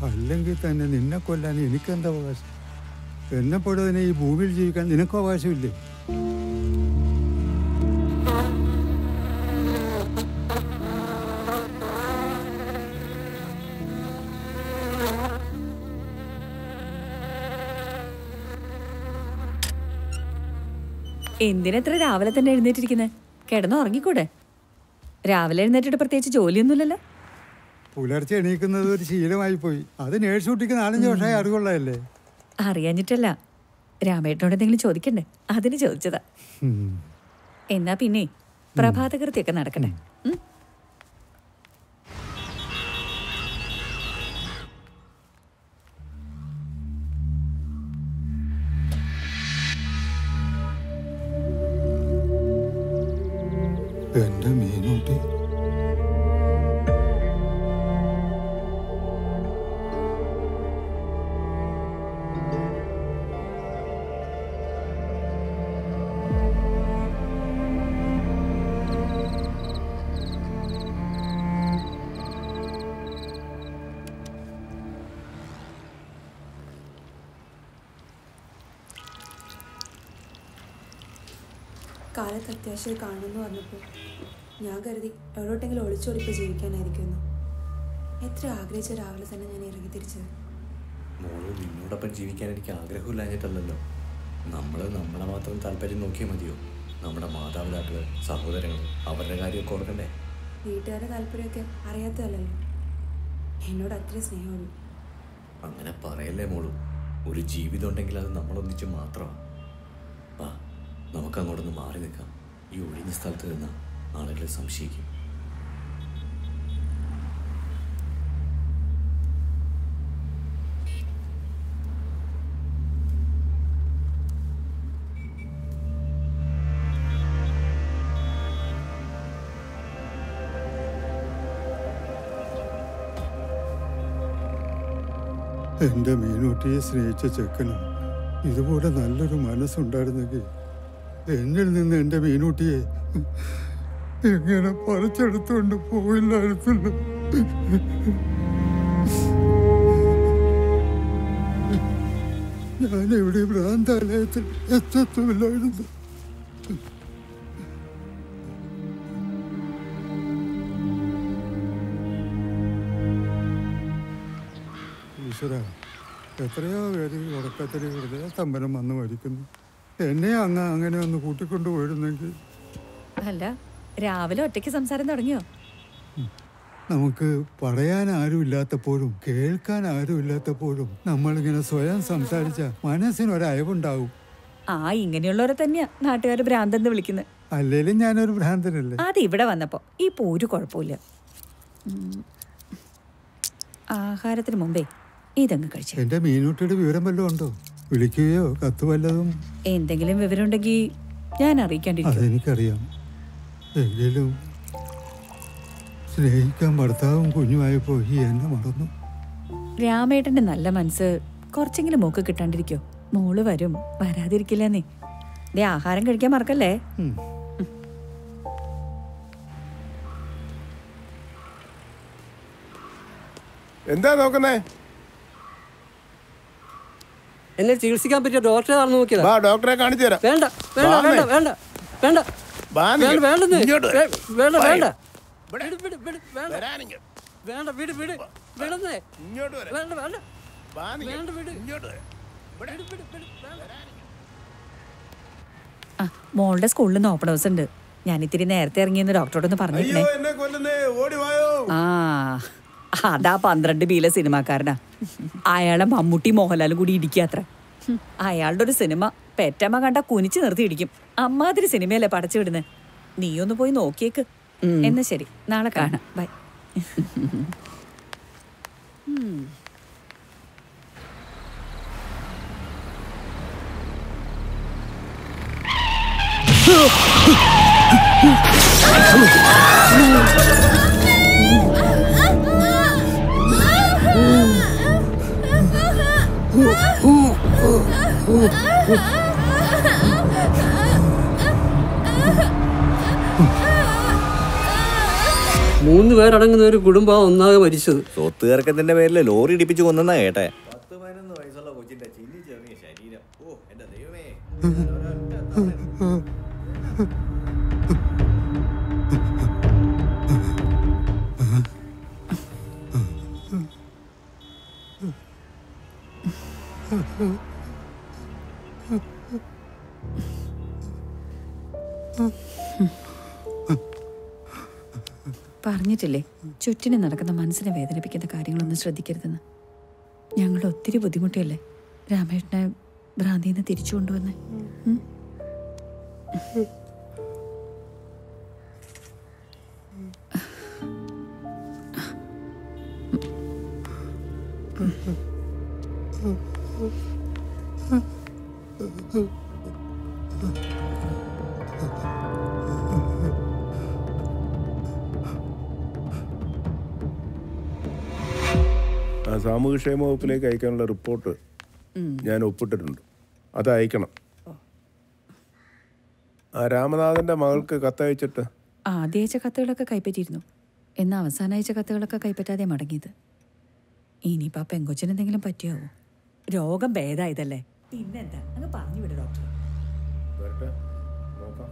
അല്ലെങ്കിൽ തന്നെ നിന്നെ കൊല്ലാൻ എനിക്കെന്താ അവകാശം എന്നെപ്പോലെ തന്നെ ഈ ഭൂമിയിൽ ജീവിക്കാൻ നിനക്കും അവകാശമില്ലേ എന്തിനെത്ര രാവിലെ തന്നെ എഴുന്നേറ്റിരിക്കുന്നത് കിടന്ന് ഉറങ്ങിക്കൂടെ രാവിലെ എഴുന്നേറ്റിട്ട് പ്രത്യേകിച്ച് ജോലിയൊന്നുമില്ലല്ലോ പുലർച്ചെ എണീക്കുന്നത് ഒരു ശീലമായി പോയി അത് നേഴ്സ് കുട്ടിക്ക് നാലഞ്ച് വർഷമായി അറിവുള്ളതല്ലേ അറിയാഞ്ഞിട്ടല്ല രാമേട്ടനോട് എന്തെങ്കിലും ചോദിക്കണ്ടേ അതിന് ചോദിച്ചതാ ഉം. എന്നാ പിന്നെ പ്രഭാതകൃത്യൊക്കെ നടക്കട്ടെ ഉം? എന്റെ മീനൂട്ടി കാലത്ത് അത്യാവശ്യം കാണുമെന്ന് പറഞ്ഞപ്പോൾ ഞാൻ കരുതി എവിടോട്ടെങ്കിലും ഒളിച്ചോടിപ്പോൾ ജീവിക്കാനായിരിക്കുമെന്ന് എത്ര ആഗ്രഹിച്ച രാവിലെ തന്നെ ഞാൻ ഇറങ്ങി തിരിച്ചത് മോള് നിന്നോടൊപ്പം ജീവിക്കാൻ എനിക്ക് ആഗ്രഹമില്ലാഞ്ഞിട്ടല്ലല്ലോ നമ്മൾ നമ്മളെ മാത്രം താല്പര്യം നോക്കിയാൽ മതിയോ നമ്മുടെ മാതാപിതാക്കൾ സഹോദരങ്ങൾ അവരുടെ കാര്യമൊക്കെ ഓർക്കണ്ടേ വീട്ടുകാരുടെ താല്പര്യമൊക്കെ അറിയാത്തതല്ലല്ലോ എന്നോട് അത്രയും സ്നേഹമുള്ളൂ അങ്ങനെ പറയല്ലേ മോളു ഒരു ജീവിതം ഉണ്ടെങ്കിൽ അത് നമ്മളൊന്നിച്ച് മാത്രമാണ് വാ നമുക്ക് അങ്ങോട്ടൊന്ന് മാറി നിൽക്കാം ഈ ഒഴിഞ്ഞ സ്ഥലത്ത് നിന്ന് ആളുകൾ സംശയിക്കും എന്റെ മീനൂട്ടിയെ സ്നേഹിച്ച ചെക്കനും ഇതുപോലെ നല്ലൊരു മനസ്സുണ്ടായിരുന്നെങ്കിൽ എന്നിൽ നിന്ന് എന്റെ മീനൂട്ടിയെ എങ്ങനെ പറിച്ചെടുത്തുകൊണ്ട് പോയില്ലായിരുന്നല്ലോ ഞാനിവിടെ ഭ്രാന്താലയത്തിൽ എത്തത്തുമില്ലായിരുന്നു ഈശ്വര എത്രയോ പേര് ഉറക്കത്തിൽ വെറുതെ സ്തംഭനം വന്ന് മരിക്കുന്നു എന്നെ അങ്ങ് അങ്ങനെ ഒന്ന് കൂട്ടിക്കൊണ്ടു പോയിരുന്നെങ്കിൽ അല്ല രാവിലെ ഒറ്റയ്ക്ക് സംസാരം തുടങ്ങിയോ നമുക്ക് പറയാൻ ആരും ഇല്ലാത്തപ്പോഴും കേൾക്കാൻ ആരും ഇല്ലാത്തപ്പോഴും നമ്മളിങ്ങനെ സ്വയം സംസാരിച്ച മനസ്സിനൊരു അയവുണ്ടാവും ആ ഇങ്ങനെയുള്ളവരെ തന്നെയാ നാട്ടുകാർ ഭ്രാന്തെന്ന് വിളിക്കുന്നത് അല്ലേലും ഞാനൊരു ഭ്രാന്തനല്ലേ അത് ഇവിടെ വന്നപ്പോ ഇപ്പൊ ഒരു കുഴപ്പമില്ല ഉം. ആഹാരത്തിന് മുമ്പേ ഇതങ്ങ് കഴിച്ചു എന്റെ മീനൂട്ടിയുടെ വിവരം വല്ലതും ഉണ്ടോ വിളിക്കുകയോ കത്ത് വല്ലതും എന്തെങ്കിലും വിവരം ഉണ്ടെങ്കിൽ ഞാൻ അറിയിക്കാണ്ടിരിക്കും അതെനിക്കറിയാം എങ്കിലും സ്നേഹിക്കാൻ ഭർത്താവും കുഞ്ഞുമായപ്പോ ഈ എന്നെ മറന്നു രാമേട്ടന്റെ നല്ല മനസ്സ് കുറച്ചെങ്കിലും മൂക്ക് കിട്ടാണ്ടിരിക്കോ മോള് വരും വരാതിരിക്കില്ലെന്നേ ദേ ആഹാരം കഴിക്കാൻ മറക്കല്ലേ ഉം. എന്താ നോക്കുന്നേ എന്നെ ചികിത്സിക്കാൻ പറ്റിയ ഡോക്ടറെ ആണെന്ന് നോക്കിയതാ വാ ഡോക്ടറെ കാണിച്ചു തരാം വേണ്ട വേണ്ട വാ, വേണ്ട അമ്മേ. വേണ്ട വേണ്ട വാ നീ. വേണ്ട വേണ്ടെന്ന് ഇങ്ങോട്ട് വരൂ. വേ- വേണ്ട വാ. വേണ്ട ഇവിടെ. വിട്, വിട്, വിട്, വേണ്ട വരാനിങ്ങ്. വേണ്ട വിട് വിട് വിടുന്നേ ഇങ്ങോട്ട് വരാം. വേണ്ട വേണ്ട വാ നീ. വേണ്ട വിട് ഇങ്ങോട്ട് വരാം. ഇവിടെ. വിട്, വിട്, വിട്, വേണ്ട. ആ മോളുടെ സ്കൂളിൽ നിന്ന് ഓപ്പൺ ഹൗസ് ഉണ്ട് ഞാൻ ഇത്തിരി നേരത്തെ ഇറങ്ങിയെന്ന് ഡോക്ടറോടൊന്ന് അയ്യോ പറഞ്ഞിരുന്നേ എന്നെ കൊല്ലുന്നേ ഓടി വായോ ആ അതാ പന്ത്രണ്ട് ബിയിലെ സിനിമാക്കാരനാ അയാളെ മമ്മൂട്ടി മോഹൻലാലും കൂടി ഇടിക്കാത്ര അയാളുടെ ഒരു സിനിമ പെറ്റമ്മ കണ്ട കുനിച്ചു നിർത്തി ഇടിക്കും അമ്മാതിരി സിനിമയല്ലേ പടച്ചു വിടുന്നത് നീയൊന്ന് പോയി നോക്കിയേക്ക് എന്നാ ശരി നാളെ കാണാം ബൈ മൂന്ന് പേരടങ്ങുന്ന ഒരു കുടുംബം ഒന്നാകെ മരിച്ചത് സ്വത്ത് തർക്കത്തിന്റെ പേരിൽ ലോറി ഇടിപ്പിച്ച് കൊന്നെന്നാ കേട്ടെ പത്ത് പതിനൊന്ന് വയസ്സുള്ള കൊച്ചിന്റെ ചിന്നി ചെറിയ ശരീരം ഓ എന്റെ ദൈവമേ പറഞ്ഞിട്ടില്ലേ ചുറ്റിനും നടക്കുന്ന മനസ്സിനെ വേദനിപ്പിക്കുന്ന കാര്യങ്ങളൊന്നും ശ്രദ്ധിക്കരുതെന്ന് ഞങ്ങൾ ഒത്തിരി ബുദ്ധിമുട്ടിയല്ലേ രാമേട്ടനെ ഭ്രാന്തിയിൽ നിന്ന് തിരിച്ചു കൊണ്ടുവന്ന് ഉം? ആ സാമൂഹ്യക്ഷേമ വകുപ്പിലേക്ക് അയക്കാനുള്ള റിപ്പോർട്ട് ഞാൻ ഒപ്പിട്ടിട്ടുണ്ട് അത് അയക്കണം ആ രാമനാഥന്റെ മകൾക്ക് കത്തയച്ചിട്ട് ആദ്യ അയച്ച കത്തുകളൊക്കെ കൈപ്പറ്റിയിരുന്നു എന്നാൽ അവസാനം അയച്ച കത്തുകളൊക്കെ കൈപ്പറ്റാതെ മടങ്ങിയത് ഇനിയിപ്പോ ആ പെങ്കൊച്ചിന് എന്തെങ്കിലും പറ്റിയാവോ രോഗം ഭേദായതല്ലേ പിന്നെന്താ അങ്ങ് പറഞ്ഞു വിട് ഡോക്ടർ വരട്ടെ നോക്കാം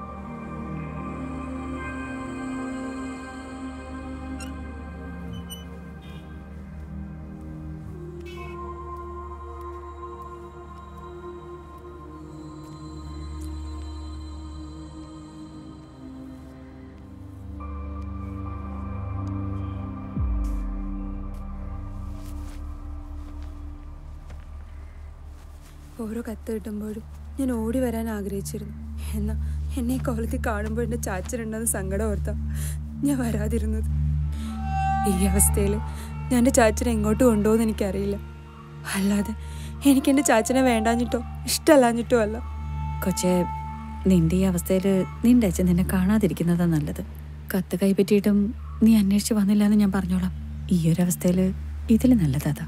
ഓരോ കത്ത് കിട്ടുമ്പോഴും ഞാൻ ഓടി വരാൻ ആഗ്രഹിച്ചിരുന്നു എന്നാൽ എന്നെ ഈ കോലത്തിൽ കാണുമ്പോൾ എൻ്റെ ചാച്ചനുണ്ടെന്ന് സങ്കടം ഓർത്താ ഞാൻ വരാതിരുന്നത് ഈ അവസ്ഥയിൽ ഞാൻ എൻ്റെ ചാച്ചനെ എങ്ങോട്ട് കൊണ്ടുപോകുമെന്ന് എനിക്കറിയില്ല അല്ലാതെ എനിക്ക് എൻ്റെ ചാച്ചനെ വേണ്ടാഞ്ഞിട്ടോ ഇഷ്ടമല്ലാഞ്ഞിട്ടോ അല്ല കൊച്ചെ നിന്റെ ഈ അവസ്ഥയിൽ നിന്റെ അച്ഛൻ നിന്നെ കാണാതിരിക്കുന്നതാ നല്ലത് കത്ത് കൈപ്പറ്റിയിട്ടും നീ അന്വേഷിച്ച് വന്നില്ല എന്ന് ഞാൻ പറഞ്ഞോളാം ഈ ഒരു അവസ്ഥയിൽ ഇതിൽ നല്ലതാ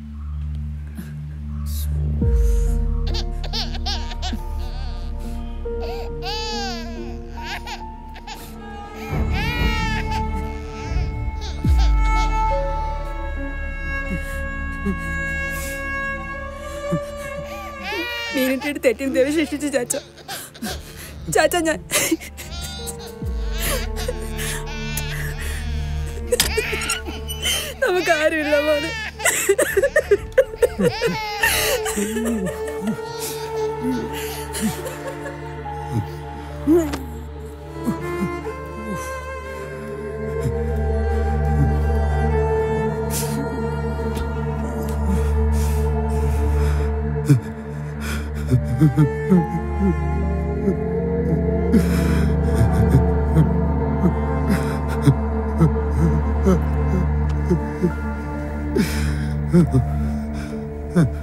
മീനിട്ടിട്ട് തെറ്റിന് ദേവി ശിക്ഷിച്ചു ചാച്ച ചാച്ച ഞാൻ നമുക്ക് ആരുമില്ല മോനെ ആ